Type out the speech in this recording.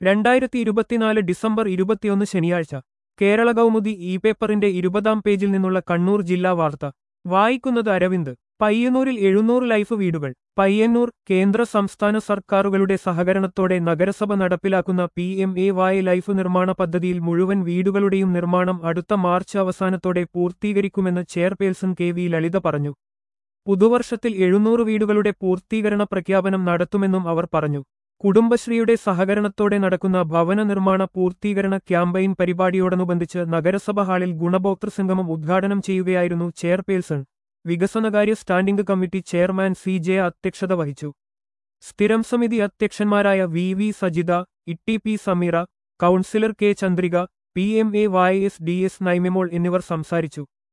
രണ്ടായിരത്തി ഇരുപത്തിനാല് ഡിസംബർ ഇരുപത്തിയൊന്ന് ശനിയാഴ്ച കേരള കൗമുദി ഇ പേപ്പറിന്റെ ഇരുപതാം പേജിൽ നിന്നുള്ള കണ്ണൂർ ജില്ലാ വാർത്ത വായിക്കുന്നത് അരവിന്ദ് പയ്യന്നൂരിൽ എഴുന്നൂറ് ലൈഫ് വീടുകൾ പയ്യന്നൂർ കേന്ദ്ര സംസ്ഥാന സർക്കാരുകളുടെ സഹകരണത്തോടെ നഗരസഭ നടപ്പിലാക്കുന്ന P M A Y life നിർമ്മാണ പദ്ധതിയിൽ മുഴുവൻ വീടുകളുടെയും നിർമ്മാണം അടുത്ത മാർച്ച് അവസാനത്തോടെ പൂർത്തീകരിക്കുമെന്ന് ചെയർപേഴ്സൺ കെ വി ലളിത പറഞ്ഞു പുതുവർഷത്തിൽ എഴുന്നൂറ് വീടുകളുടെ പൂർത്തീകരണ പ്രഖ്യാപനം നടത്തുമെന്നും അവർ പറഞ്ഞു കുടുംബശ്രീയുടെ സഹകരണത്തോടെ നടക്കുന്ന ഭവന നിർമ്മാണ പൂർത്തീകരണ ക്യാമ്പയിൻ പരിപാടിയോടനുബന്ധിച്ച് നഗരസഭ ഹാളിൽ ഗുണഭോക്തൃ സംഗമം ഉദ്ഘാടനം ചെയ്യുകയായിരുന്നു ചെയർപേഴ്സൺ വികസനകാര്യ standing committee chairman C J അധ്യക്ഷത വഹിച്ചു സ്ഥിരം സമിതി അധ്യക്ഷന്മാരായ V V Sajitha Itty P Sameera councillor K Chandrika P M A Y S D S Naimimol എന്നിവർ സംസാരിച്ചു